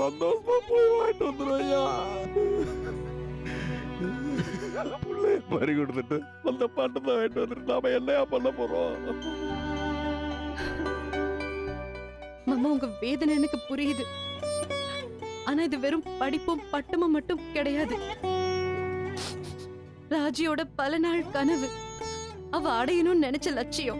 சந்தோஷமா போய் வாங்கிட்டு வந்துடும் ஐயா பிள்ளைய மாதிரி கொடுத்துட்டு அந்த பட்டத்தை வாங்கிட்டு வந்துட்டு நாம என்னையா பண்ண போறோம் மாமா உங்க வேதனை எனக்கு புரியுது ஆனா இது வெறும் படிப்பும் பட்டமும் மட்டும் கிடையாது ராஜியோட பல நாள் கனவு அவ அடையணும்னு நினைச்ச லட்சியம்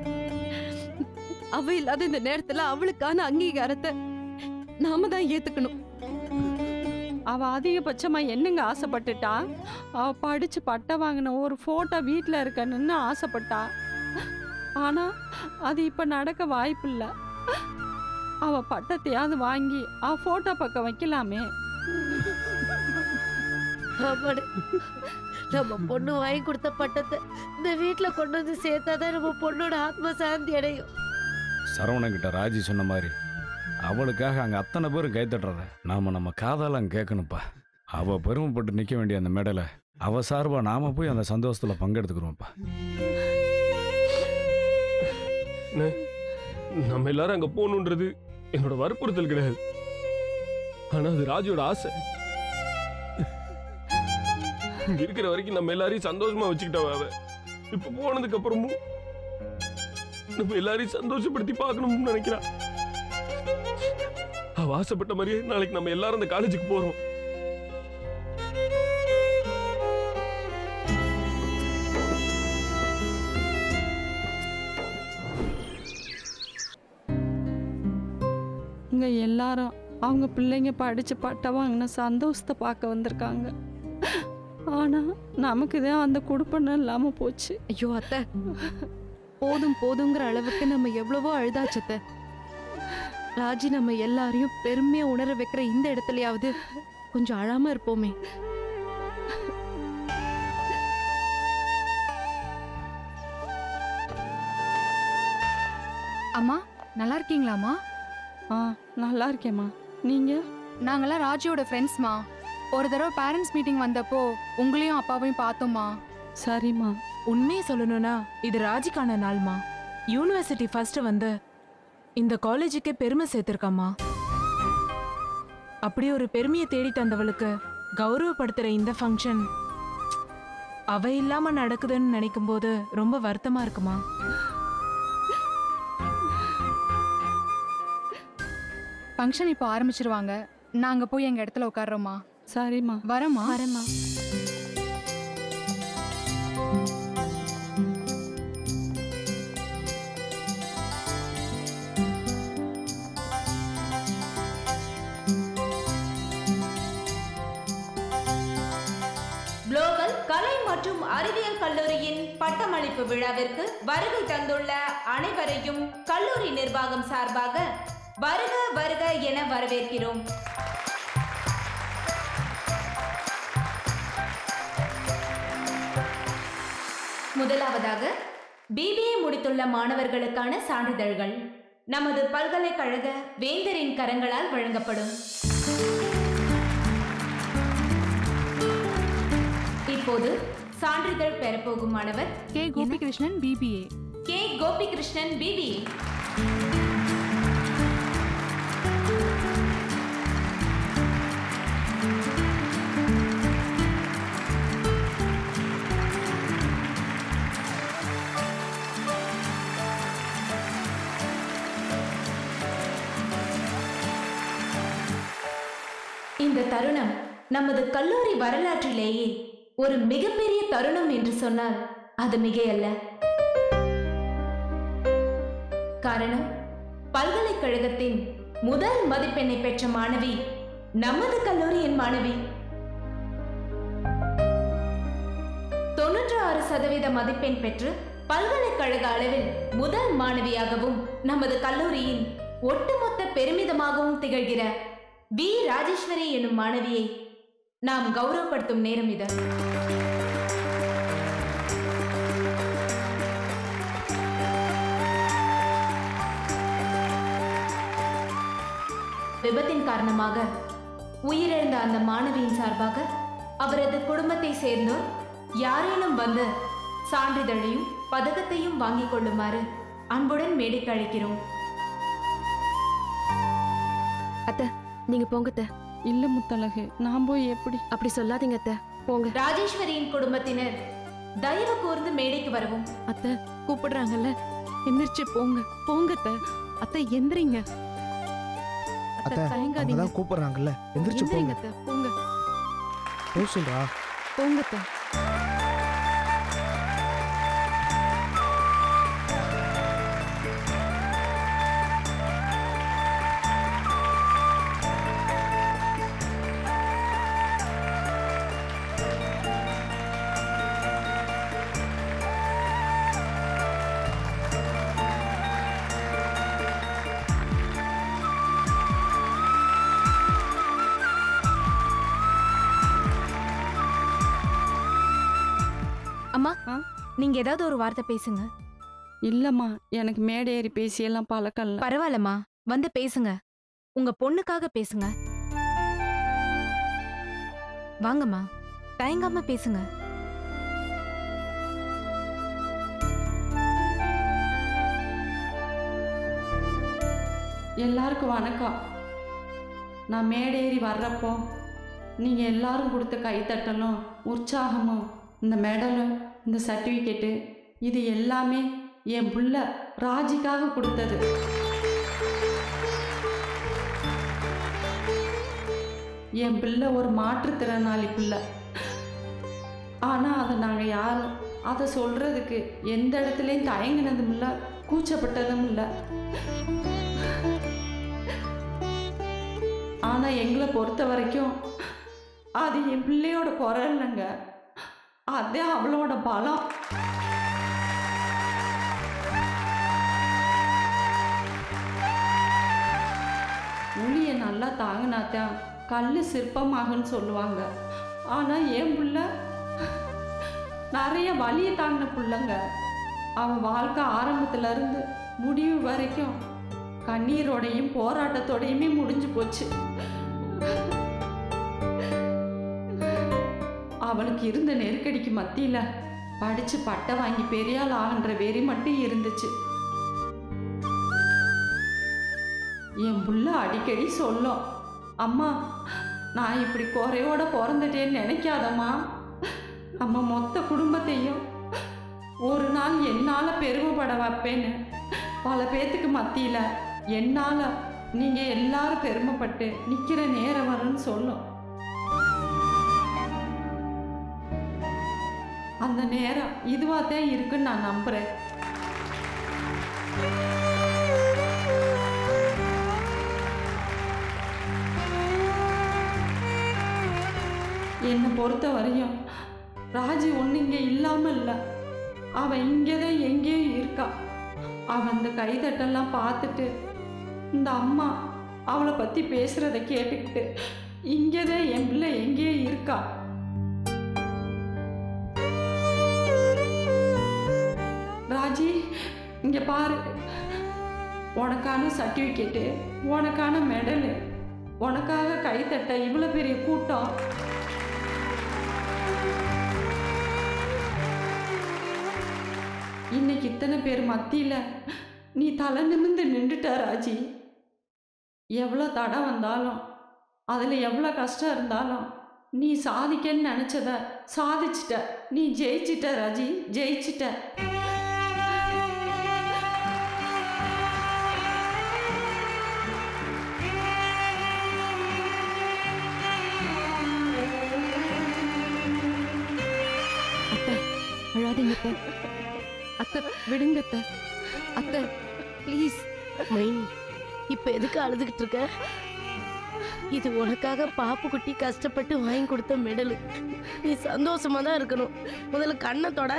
அவ இல்லாத இந்த நேரத்துல அவளுக்கான அங்கீகாரத்தை நாம தான் ஏத்துக்கணும் அவ அதிகபட்சமா என்னங்க ஆசைப்பட்டுட்டா அவ படிச்சு பட்டம் வாங்கின ஒரு போட்டோ வீட்ல இருக்கணும்னு ஆசைப்பட்டா ஆனா அது இப்ப நடக்க வாய்ப்பில்ல அவ பட்டத்தையாவது வாங்கி அவ போட்டோ பக்கம் வைக்கலாமே ஆமாடு நம்ம பொண்ணு வாங்கி கொடுத்த பட்டத்தை இந்த வீட்ல கொண்டு வந்து சேர்த்தாதான் நம்ம பொண்ணோட ஆத்ம சாந்தி அடையும் சரவணன் கிட்ட ராஜி சொன்ன மாதிரி அவளுக்காக அங்க அத்தனை பேரும் கைத்தட்டுறத நாம நம்ம காதால அங்க கேட்கணும்ப்பா அவ பெருமைப்பட்டு நிக்க வேண்டிய அந்த மேடையில அவ சார்பா நாம போய் அந்த சந்தோஷத்துல பங்கெடுத்துக்கிறோம்ப்பா நம்ம எல்லாரும் அங்க போகணுன்றது என்னோட வற்புறுத்தல் கிடையாது ஆனா அது ராஜியோட ஆசை இங்க இருக்கிற வரைக்கும் நம்ம எல்லாரையும் சந்தோஷமா வச்சுக்கிட்டவ அவ இப்ப போனதுக்கு அப்புறமும் நம்ம எல்லாரையும் சந்தோஷப்படுத்தி பார்க்கணும்னு நினைக்கிறா அவ ஆசைப்பட்ட மாதிரியே நாளைக்கு நம்ம எல்லாரும் அந்த காலேஜுக்கு போறோம் இங்க எல்லாரும் அவங்க பிள்ளைங்க படிச்சு பட்டம் வாங்கின சந்தோஷத்தை பார்க்க வந்திருக்காங்க ஆனா நமக்கு தான் அந்த குடுப்பனம் இல்லாம போச்சு ஐயோ அத்தை போதும் போதுங்கிற அளவுக்கு நம்ம எவ்வளவோ அழுதாச்சத்த ராஜி நம்ம எல்லாரையும் பெருமையா உணர வைக்கிற இந்த இடத்துலயாவது கொஞ்சம் அழாம இருப்போமே அம்மா நல்லா இருக்கீங்களாம்மா ஆ நல்லா இருக்கேம்மா நீங்க நாங்கெல்லாம் ராஜியோட ஃப்ரெண்ட்ஸ்மா ஒரு தடவை பேரண்ட்ஸ் மீட்டிங் வந்தப்போ உங்களையும் அப்பாவையும் பார்த்தோம்மா சரிம்மா உண்மையை சொல்லணும்னா இது ராஜிக்கான நாள்மா யூனிவர்சிட்டி ஃபர்ஸ்ட் வந்து இந்த காலேஜுக்கே பெருமை சேர்த்திருக்காம்மா அப்படி ஒரு பெருமையை தேடி தந்தவளுக்கு கௌரவப்படுத்துற இந்த ஃபங்க்ஷன் அவ இல்லாம நடக்குதுன்னு நினைக்கும் போது ரொம்ப வருத்தமா இருக்குமா ஃபங்க்ஷன் இப்போ ஆரம்பிச்சிருவாங்க நாங்க போய் எங்க இடத்துல உட்கார்றோம்மா சரிம்மா வரேம்மா வரேம்மா குளோபல் கலை மற்றும் அறிவியல் கல்லூரியின் பட்டமளிப்பு விழாவிற்கு வருகை தந்துள்ள அனைவரையும் கல்லூரி நிர்வாகம் சார்பாக வருக வருக என வரவேற்கிறோம் முதலாவதாக பிபிஏ முடித்துள்ள மாணவர்களுக்கான சான்றிதழ்கள் நமது பல்கலைக்கழக வேந்தரின் கரங்களால் வழங்கப்படும் இப்போது சான்றிதழ் பெறப்போகும் மாணவர் K Gopikrishnan BBA K Gopikrishnan BB இந்த தருணம் நமது கல்லூரி வரலாற்றிலேயே ஒரு மிகப்பெரிய தருணம் என்று சொன்னால் அது மிகையல்ல காரணம் பல்கலைக்கழகத்தின் முதல் மதிப்பெண்ணை பெற்ற மாணவி நமது கல்லூரியின் மாணவி தொன்னூற்று ஆறு சதவீத மதிப்பெண் பெற்று பல்கலைக்கழக அளவில் முதல் மாணவியாகவும் நமது கல்லூரியின் ஒட்டுமொத்த பெருமிதமாகவும் திகழ்கிற வி ராஜேஸ்வரி எனும் மாணவியை நாம் கௌரவப்படுத்தும் நேரம் இது விபத்தின் காரணமாக உயிரிழந்த அந்த மாணவியின் சார்பாக அவரது குடும்பத்தை சேர்ந்தோர் யாரேனும் வந்து சான்றிதழையும் பதக்கத்தையும் வாங்கிக் கொள்ளுமாறு அன்புடன் மேடைக்கு அழைக்கிறோம் நீங்க போங்க அத்தை. இல்ல முத்தழகு நான் போய் எப்படி அப்படி சொல்லாதீங்க அத்தை போங்க ராஜேஸ்வரியின் குடும்பத்தினர் தயவு கூர்ந்து மேடைக்கு வரவும் அத்தை கூப்பிடுறாங்கல்ல எந்திரிச்சு போங்க போங்க அத்தை அத்தை எந்திரிங்க அத்தை அத்தை, தயங்காதீங்க அவங்கதான் கூப்பிடுறாங்கல்ல எந்திரிச்சு எந்திரிங்க போங்க அத்தை போங்க போ சொல்றா போங்க அத்தை அம்மா ஆ? நீங்க ஏதாவது ஒரு வார்த்தை பேசுங்க இல்லம்மா எனக்கு மேடை ஏறி பேசியெல்லாம் பழக்கம் இல்ல பரவாயில்லம்மா வந்து பேசுங்க உங்க பொண்ணுக்காக பேசுங்க வாங்கம்மா தயங்காம பேசுங்க எல்லாருக்கும் வணக்கம் நான் மேடேறி வர்றப்போ நீங்கள் எல்லாரும் கொடுத்த கைத்தட்டலும் உற்சாகமும் இந்த மெடலும் இந்த சர்டிஃபிகேட்டு இது எல்லாமே என் புள்ள ராஜிக்காக கொடுத்தது என் பிள்ளை ஒரு மாற்றுத்திறனாளி பிள்ளை ஆனால் அதை நாங்கள் யாரும் அதை சொல்கிறதுக்கு எந்த இடத்துலையும் தயங்கினதும் இல்லை கூச்சப்பட்டதும் இல்லை ஆனால் எங்களை பொறுத்த வரைக்கும் அது என் பிள்ளையோட குறை இல்லைங்க அதே அவளோட பலம் உளியை நல்லா தாங்கினாத்தான் கல் சிற்பமாகுன்னு சொல்லுவாங்க ஆனால் என் பிள்ளை நிறைய வலியை தாங்கின பிள்ளைங்க அவன் வாழ்க்கை ஆரம்பத்துல இருந்து முடிவு வரைக்கும் கண்ணீரோடையும் போராட்டத்தோடையுமே முடிஞ்சு போச்சு அவளுக்கு இருந்த நெருக்கடிக்கு மத்தியில படிச்சு பட்டை வாங்கி பெரியாள் ஆகின்ற வெறி மட்டும் இருந்துச்சு என் புள்ள அடிக்கடி சொல்லும் அம்மா நான் இப்படி குறையோட பிறந்துட்டேன்னு நினைக்காதம்மா நம்ம மொத்த குடும்பத்தையும் ஒரு நாள் என்னால் பெருமைப்பட வைப்பேன்னு பல பேத்துக்கு மத்தியில் என்னால் நீங்கள் எல்லாரும் பெருமைப்பட்டு நிற்கிற நேரம் வரும்னு சொல்லும் அந்த நேரம் இதுவாக தான் இருக்குன்னு நான் நம்புகிறேன் என்னை பொறுத்த வரையும் ராஜி ஒன்று இங்கே இல்லாமல் இல்லை அவன் இங்கே தான் எங்கேயோ இருக்கா அவன் அந்த கைதட்டெல்லாம் பார்த்துட்டு இந்த அம்மா அவளை பற்றி பேசுகிறத கேட்டுக்கிட்டு இங்கே தான் என் பிள்ளை எங்கேயோ இருக்கா ராஜி இங்கே பாரு உனக்கான சர்டிஃபிகேட்டு உனக்கான மெடலு உனக்காக கைத்தட்ட இவ்வளோ பெரிய கூட்டம் இன்னைக்கு இத்தனை பேர் மத்தியில் நீ தலை நிமிர்ந்து நின்றுட்ட ராஜி எவ்வளோ தடை வந்தாலும் அதில் எவ்வளோ கஷ்டம் இருந்தாலும் நீ சாதிக்கன்னு நினச்சத சாதிச்சிட்ட நீ ஜெயிச்சிட்ட ராஜி ஜெயிச்சிட்ட அத்தை அழாதீங்க அத்தை அத்தை விடுங்க அத்தை அத்தை ப்ளீஸ் மைனி இப்ப எதுக்கு அழுதுகிட்டு இருக்க இது உனக்காக பாப்பு குட்டி கஷ்டப்பட்டு வாங்கி கொடுத்த மெடலு நீ சந்தோஷமா தான் இருக்கணும் முதல்ல கண்ணை தொட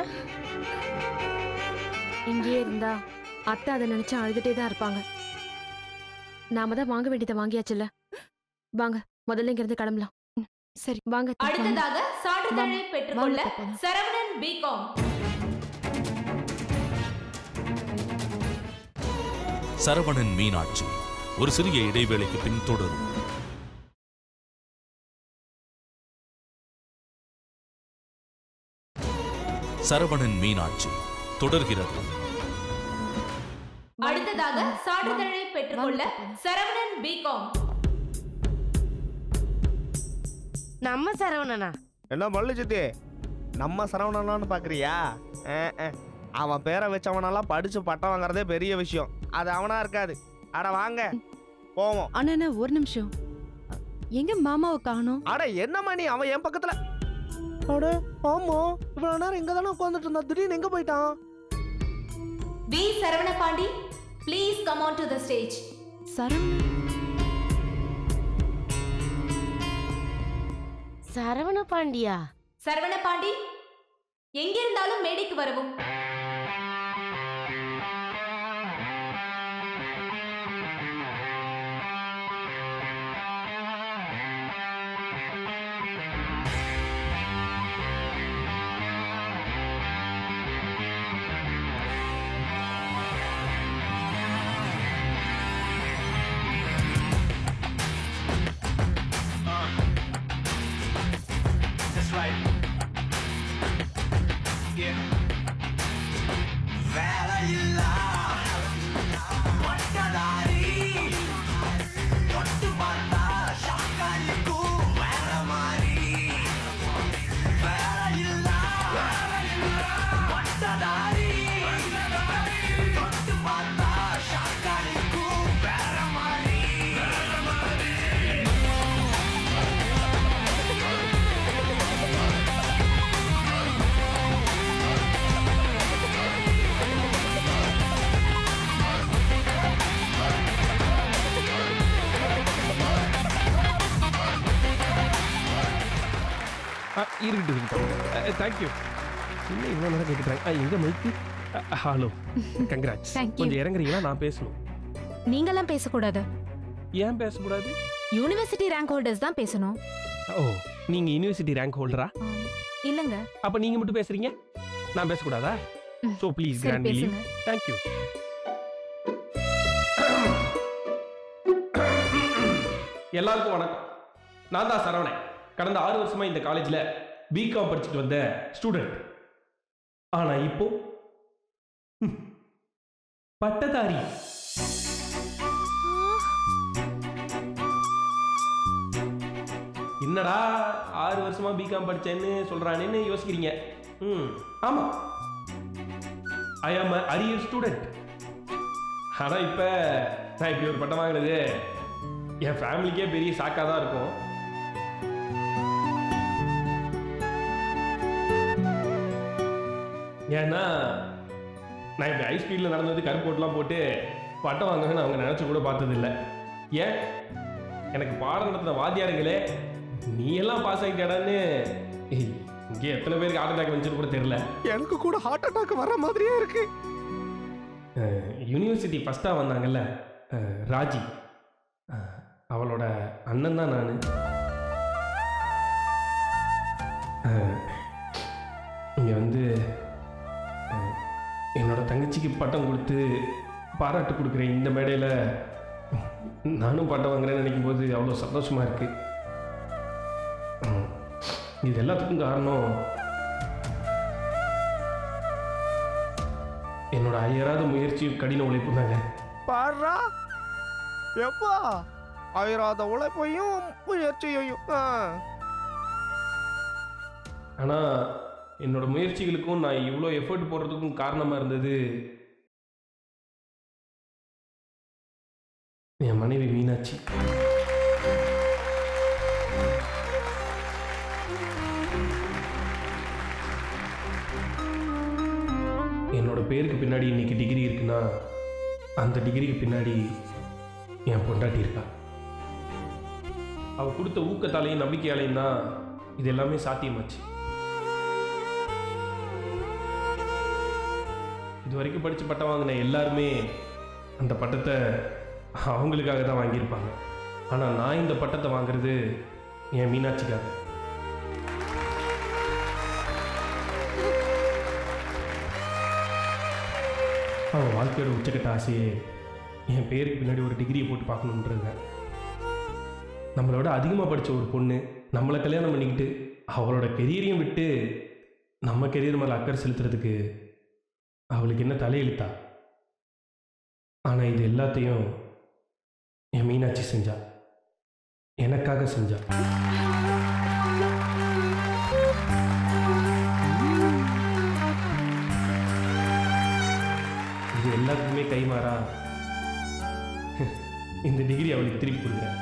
இங்கேயே இருந்தா அத்தை அதை நினைச்சு அழுதுட்டே தான் இருப்பாங்க நாம தான் வாங்க வேண்டியதை வாங்கியாச்சுல்ல வாங்க முதல்ல இங்க இருந்து கிளம்பலாம் ம், சரி வாங்க அத்தை, வாங்க. அடுத்ததாக சான்றிதழை பெற்றுக்கொள்ள வாங்க, போலாம். சரவணன் பிகாம் சரவணன் மீனாட்சி ஒரு சிறிய இடைவேளைக்கு பின் தொடரும் சரவணன் மீனாட்சி தொடர்கிறது அடுத்ததாக சான்றிதழை பெற்றுக்கொள்ள சரவணன் பிகாம் நம்ம சரவணனா என்ன பள்ளி சித்தி நம்ம சரவணனான்னு பார்க்குறியா அவன் பேரை வச்சவனெல்லாம் படிச்சு பட்டம் வாங்குறதே பெரிய விஷயம் அது அவனா இருக்காது அட வாங்க போவோம் அண்ணா ஒரு நிமிஷம் எங்க மாமாவை காணோம் அட என்னம்மா நீ அவன் என் பக்கத்துல அட ஆமா இவ்வளவு நேரம் இங்க தானே உட்காந்துட்டு இருந்தா திடீர்னு எங்க போயிட்டான் V Saravana Pandi please come on to the stage Saravana Saravana பாண்டியா சரவண பாண்டி எங்கிருந்தாலும் மேடைக்கு வரவும் That's right. Yeah. வேலையில்லா ஒட்டதாரி தொட்டு பார்த்தா ஷாக்காலிக்கும் வேற மாதிரி வேலையில்லா ஒட்டதாரி தொட்டு பார்த்தா ஷாக்காலிக்கும் வேற மாதிரி ஆ, இருக்கட்டும் இருக்கட்டும் தேங்க்யூ என்ன இவ்வளோ நேரம் கேட்டுட்டாங்க ஆ எங்க mic hello congrats Thank you. கொஞ்சம் இறங்குறீங்களா நான் பேசணும் நீங்கெல்லாம் பேசக்கூடாது ஏன் பேசக்கூடாது யூனிவர்சிட்டி ரேங்க் ஹோல்டர்ஸ் தான் பேசணும் ஓ நீங்க யூனிவர்சிட்டி ரேங்க் ஹோல்டரா இல்லங்க அப்ப நீங்க மட்டும் பேசுறீங்க நான் பேசக்கூடாதா ஸோ ப்ளீஸ் சரி, கிராண்ட்லி பேசுங்க. தேங்க்யூ எல்லாருக்கும் வணக்கம் நான் தான் சரவணன் கடந்த ஆறு வருஷமா இந்த காலேஜில் பிகாம் படிச்சுட்டு வந்த ஸ்டூடெண்ட் ஆனா இப்போ ம், பட்டதாரி என்னடா ஆறு வருஷமா பிகாம் படிச்சேன்னு சொல்றானேன்னு யோசிக்கிறீங்க ம் ஆமா ஐ ஆம் அரியர் ஸ்டூடெண்ட் ஆனா இப்ப நான் இப்படி ஒரு பட்டம் வாங்கினது என் ஃபேமிலிக்கே பெரிய ஷாக்காக தான் இருக்கும் ஏன்னா நான் இப்படி ஹை ஸ்பீடில் நடந்து வந்து கருப்போட்டெலாம் போட்டு பட்டம் வாங்குவேன்னு அவங்க நினச்சி கூட பார்த்ததில்ல ஏன் எனக்கு பாடம் நடத்தின வாத்தியாருங்களே நீ எல்லாம் பாஸ் ஆகிட்டாடான்னு இங்கே எத்தனை பேருக்கு ஹார்ட் அட்டாக் வந்துச்சுன்னு கூட தெரியல எனக்கு கூட ஹார்ட் அட்டாக் வர மாதிரியே இருக்கு யூனிவர்சிட்டி ஃபஸ்ட்டாக வந்தாங்கல்ல அஹ், ராஜி அஹ், அவளோட அண்ணன் தான் நான் இங்கே வந்து அஹ், என்னோட தங்கச்சிக்கு பட்டம் கொடுத்து பாராட்டு கொடுக்குற இந்த மேடையில் நானும் பட்டம் வாங்குறேன்னு நினைக்கும் போது அவ்வளோ சந்தோஷமாக இருக்குது இது எல்லாத்துக்கும் காரணம் என்னோட அயராத முயற்சியும் கடின உழைப்பும் தாங்க பாடுறா எப்பா ஆயிராத உழைப்பையும் முயற்சியையும் ஆ. ஆனால் என்னோட முயற்சிகளுக்கும் நான் இவ்வளோ எஃபர்ட் போடுறதுக்கும் காரணமாக இருந்தது என் மனைவி மீனாட்சி என்னோட பேருக்கு பின்னாடி இன்னைக்கு டிகிரி இருக்குன்னா அந்த டிகிரிக்கு பின்னாடி என் பொண்டாட்டி இருக்கா அவ கொடுத்த ஊக்கத்தாலையும் நம்பிக்கையாலையும் தான் இது எல்லாமே சாத்தியமாச்சு இது வரைக்கும் படித்து பட்டம் வாங்கின எல்லாருமே அந்த பட்டத்தை அவங்களுக்காக தான் வாங்கியிருப்பாங்க ஆனால் நான் இந்த பட்டத்தை வாங்குறது என் மீனாட்சிக்காக அவன் வாழ்க்கையோட உச்சக்கட்ட ஆசையே என் பேருக்கு பின்னாடி ஒரு டிகிரியை போட்டு பார்க்கணுன்றது நம்மளோட அதிகமாக படித்த ஒரு பொண்ணு நம்மளை கல்யாணம் பண்ணிக்கிட்டு அவளோட கெரியரையும் விட்டு நம்ம கெரியர் மேலே அக்கறை செலுத்துறதுக்கு அவளுக்கு என்ன தலையெழுத்தா ஆனால் இது எல்லாத்தையும் என் மீனாட்சி செஞ்சா எனக்காக செஞ்சா டிகிரி அவளுக்கு திருப்பி கொடுக்குறேன்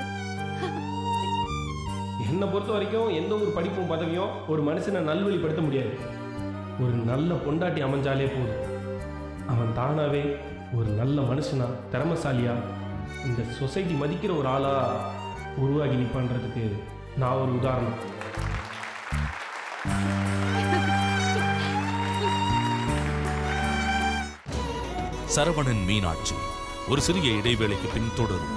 என்னை பொறுத்த வரைக்கும் எந்த ஒரு படிப்பும் பதவியும் ஒரு மனுஷனை நல்வழிப்படுத்த முடியாது ஒரு நல்ல பொண்டாட்டி அமைஞ்சாலே போதும் அவன் தானாவே ஒரு நல்ல மனுஷனா திறமசாலியா இந்த சொசைட்டி மதிக்கிற ஒரு ஆளா உருவாகி நிற்பான்றதுக்கு நான் ஒரு உதாரணம் சரவணன் மீனாட்சி ஒரு சிறிய இடைவேளைக்கு பின் தொடரும்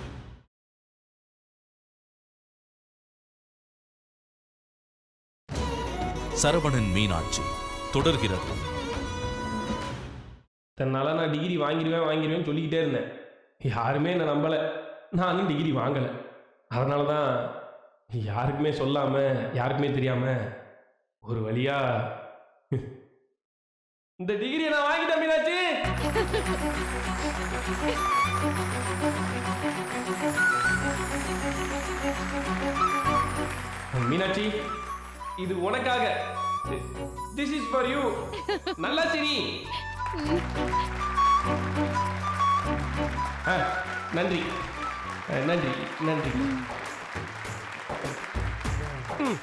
சரவணன் மீனாட்சி தொடர்கிறது தன்னால் நான் டிகிரி வாங்கிடுவேன் வாங்கிடுவேன்னு சொல்லிக்கிட்டே இருந்தேன் யாருமே என்னை நம்பலை நானும் டிகிரி வாங்கலை அதனால தான் யாருக்குமே சொல்லாமல் யாருக்குமே தெரியாமல் ஒரு வழியா இந்த டிகிரியை நான் வாங்கிட்டேன் மீனாட்சி மீனாட்சி இது உனக்காக திஸ் இஸ் ஃபார் யூ நல்லா சிரி ஆ, நன்றி ஆ, நன்றி நன்றி ம்.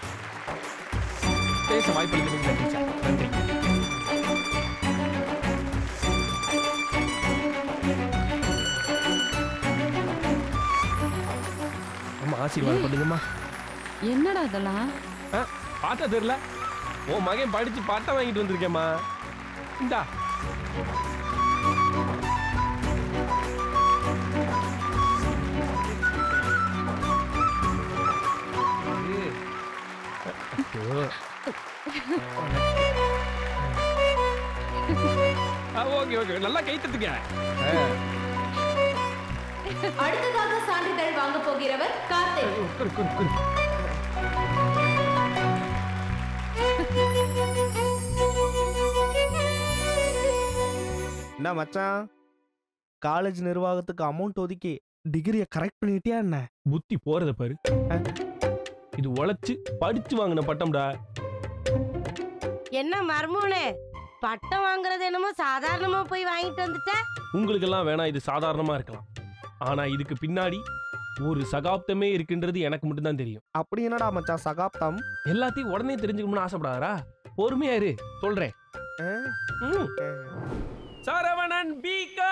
பேச வாய்ப்பளித்ததுக்கு நன்றி சார் நன்றி அம்மா ஆசீர்வாதம் பண்ணுங்கம்மா என்னடா இதெல்லாம் ஆ, பார்த்தா தெரியல உன் மகன் படிச்சு பட்டம் வாங்கிட்டு வந்திருக்கேம்மா இந்தா ஓகே ஓகே நல்லா கை தட்டுங்க அடுத்ததாக சான்றிதழ் வாங்க போகிறவர் கார்த்திக் என்ன மச்சான் காலேஜ் நிர்வாகத்துக்கு அமௌண்ட் ஒதுக்கி டிகிரியை கரெக்ட் பண்ணிட்டியா என்ன புத்தி போறத பாரு இது உழைச்சு படிச்சு வாங்கின பட்டம்டா என்ன மர்மோனே பட்டம் வாங்குறது என்னமோ சாதாரணமா போய் வாங்கிட்டு வந்துட்ட உங்களுக்கெல்லாம் வேணா இது சாதாரணமா இருக்கலாம் ஆனா இதுக்கு பின்னாடி ஒரு சகாப்தமே இருக்குன்றது எனக்கு மட்டும்தான் தெரியும் அப்படி என்னடா மச்சான் சகாப்தம் எல்லாத்தையும் உடனே தெரிஞ்சுக்கணும்னு ஆசைப்படாதா பொறுமையா இரு சொல்றேன் ம். சரவணன் பீகா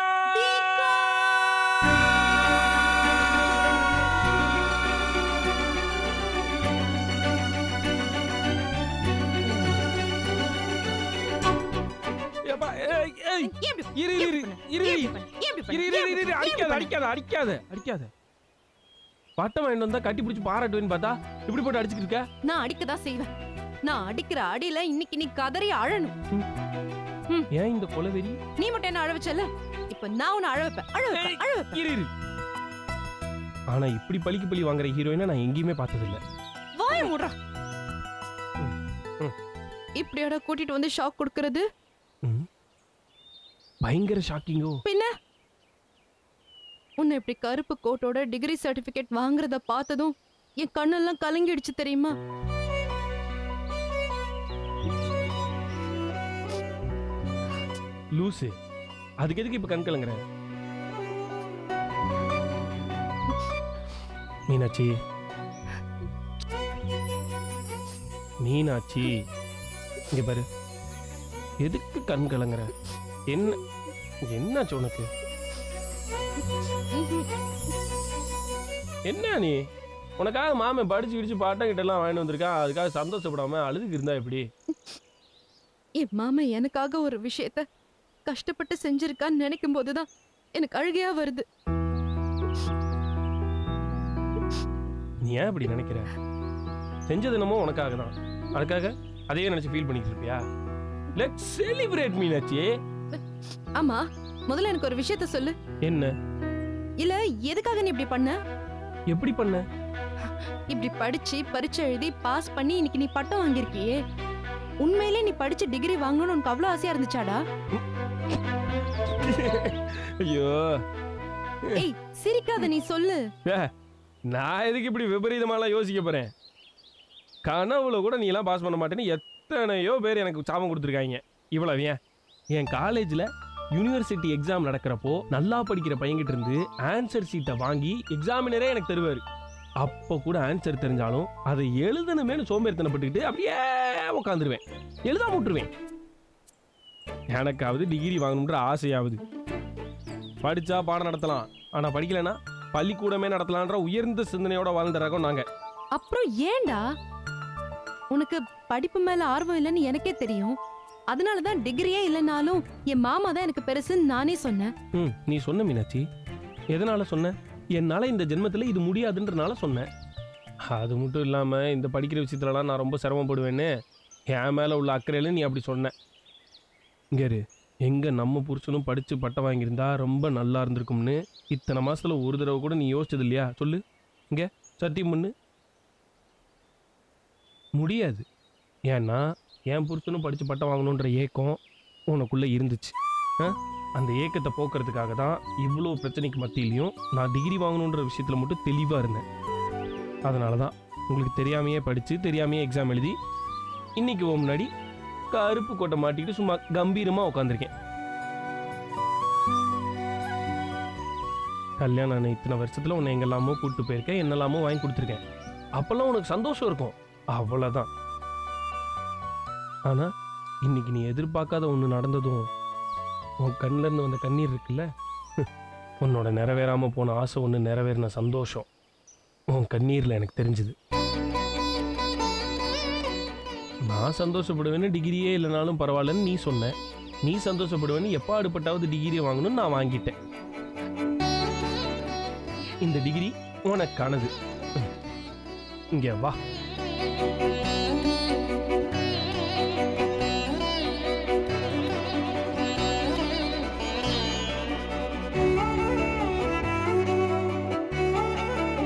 ஏப்பா, ஏய், ஏய், இரு, இரு, இரு, இரு, இரு, இரு, இரு, இரு, இரு, அடிக்காத, அடிக்காத, அடிக்காத, அடிக்காத. பட்டம் வாங்கிட்டு வந்தா கட்டி பிடிச்சி பாராட்டுவேன்னு பார்த்தா இப்படி போட்டு அடிச்சுட்டு இருக்க நான் அடிக்க தான் செய்வேன் நான் அடிக்கிற அடியில இன்னைக்கு நீ கதறி அழணும் ஏன் இந்த கொலவெறி நீ மட்டும் என்ன அழ வச்சல இப்ப நான் உன்னை அழ வைப்பேன் அழ வைப்பேன் அழ வைப்பேன் இரு இரு ஆனா இப்படி பழிக்கு பழி வாங்குற ஹீரோயினை நான் எங்கேயுமே பார்த்ததில்ல வாய மூடுறா இப்படியாடா கூட்டிட்டு வந்து ஷாக் கொடுக்கறது பயங்கர ஷாக்கிங்கோ பின்ன உன்னை இப்படி கருப்பு கோட்டோட டிகிரி சர்டிபிகேட் வாங்குறத பார்த்ததும் என் கண்ணெல்லாம் கலங்கிடுச்சு தெரியுமா லூசு அதுக்கு எதுக்கு இப்ப கண் கலங்குற மீனாட்சி மீனாட்சி இங்க பாரு எதுக்கு கண் கலங்குற என்ன என்னாச்சு உனக்கு என்ன நீ உனக்காக மாமன் படிச்சு கிடிச்சு பாட்டம் கிட்ட எல்லாம் வாங்கிட்டு வந்திருக்கான் அதுக்காக சந்தோஷப்படாம அழுதுக்கு இருந்தா எப்படி என் மாமன் எனக்காக ஒரு விஷயத்த கஷ்டப்பட்டு செஞ்சிருக்கான்னு நினைக்கும் போதுதான் எனக்கு அழுகையா வருது நீ ஏன் இப்படி நினைக்கிற செஞ்சது என்னமோ உனக்காக தான் அதுக்காக அதையே நினைச்சு ஃபீல் பண்ணிட்டு இருப்பியா லெட் செலிப்ரேட் மீனாட்சி ஆமா முதல்ல எனக்கு ஒரு விஷயத்த சொல்லு என்ன இல்ல எதுக்காக நீ இப்படி பண்ண எப்படி பண்ண இப்படி படிச்சு பரீட்சை எழுதி பாஸ் பண்ணி இன்னைக்கு நீ பட்டம் வாங்கியிருக்கியே உண்மையிலே நீ படிச்சு டிகிரி வாங்கணும்னு உனக்கு அவ்வளவு ஆசையா இருந்துச்சாடா ஐயோ ஏய் சிரிக்காத நீ சொல்லு ஏ, நான் எதுக்கு இப்படி விபரீதமாலாம் யோசிக்க போறேன் கனவுல கூட நீ எல்லாம் பாஸ் பண்ண மாட்டேன்னு எத்தனையோ பேர் எனக்கு சாபம் கொடுத்துருக்காங்க இவ்வளவு ஏன் என் காலேஜில் யூனிவர்சிட்டி எக்ஸாம் நடக்கிறப்போ நல்லா படிக்கிற பையன்கிட்ட இருந்து ஆன்சர் சீட்டை வாங்கி எக்ஸாமினரே எனக்கு தருவார் அப்போ கூட ஆன்சர் தெரிஞ்சாலும் அதை எழுதணுமேனு சோம்பேறித்தனப்பட்டுக்கிட்டு அப்படியே உட்காந்துருவேன் எழுதாம விட்டுருவேன் எனக்காவது டிகிரி வாங்கணுன்ற ஆசையாவது படிச்சா பாடம் நடத்தலாம் ஆனா படிக்கலைன்னா பள்ளிக்கூடமே நடத்தலான்ற உயர்ந்த சிந்தனையோட வாழ்ந்த ரகம் நாங்க அப்புறம் ஏன்டா உனக்கு படிப்பு மேல ஆர்வம் இல்லைன்னு எனக்கே தெரியும் அதனால தான் டிகிரியே இல்லைனாலும் என் மாமா தான் எனக்கு பெருசுன்னு நானே சொன்னேன் ம் நீ சொன்ன மீனாட்சி எதனால சொன்ன என்னால் இந்த ஜென்மத்தில் இது முடியாதுன்றனால சொன்னேன் அது மட்டும் இல்லாமல் இந்த படிக்கிற விஷயத்துலலாம் நான் ரொம்ப சிரமப்படுவேன்னு என் மேலே உள்ள அக்கறையில் நீ அப்படி சொன்ன இங்கே இரு எங்கே நம்ம புருஷனும் படித்து பட்டம் வாங்கியிருந்தா ரொம்ப நல்லா இருந்திருக்கும்னு இத்தனை மாதத்தில் ஒரு தடவை கூட நீ யோசிச்சது இல்லையா சொல்லு இங்கே சத்தியம் பண்ணு முடியாது ஏன்னா என் புருஷனும் படித்து பட்டம் வாங்கணுன்ற ஏக்கம் உனக்குள்ளே இருந்துச்சு ஆ? அந்த ஏக்கத்தை போக்குறதுக்காக தான் இவ்வளோ பிரச்சனைக்கு மத்தியிலையும் நான் டிகிரி வாங்கணுன்ற விஷயத்தில் மட்டும் தெளிவாக இருந்தேன் அதனால தான் உங்களுக்கு தெரியாமையே படித்து தெரியாமையே எக்ஸாம் எழுதி இன்னைக்கு உன் முன்னாடி கருப்பு கோட்டை மாட்டிக்கிட்டு சும்மா கம்பீரமாக உட்காந்துருக்கேன் கல்யாணம் ஆன இத்தனை வருஷத்தில் உன்னை எங்கெல்லாமோ கூப்பிட்டு போயிருக்கேன் என்னெல்லாமோ வாங்கி கொடுத்துருக்கேன் அப்போல்லாம் உனக்கு சந்தோஷம் இருக்கும் அவ்வளோதான் ஆனால் இன்னைக்கு நீ எதிர்பார்க்காத ஒன்று நடந்ததும் உன் கண்ணுல இருந்து வந்த கண்ணீர் இருக்குல்ல உன்னோட நிறைவேறாம போன ஆசை ஒன்று நிறைவேறின சந்தோஷம் உன் கண்ணீரில் எனக்கு தெரிஞ்சுது நான் சந்தோஷப்படுவேன்னு டிகிரியே இல்லைனாலும் பரவாயில்லன்னு நீ சொன்ன நீ சந்தோஷப்படுவேன்னு எப்போ அடுப்பட்டாவது டிகிரியை வாங்கணும்னு நான் வாங்கிட்டேன் இந்த டிகிரி உனக்கானது இங்கே வா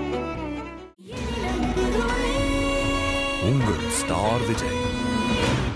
உங்கள் ஸ்டார் விஜய்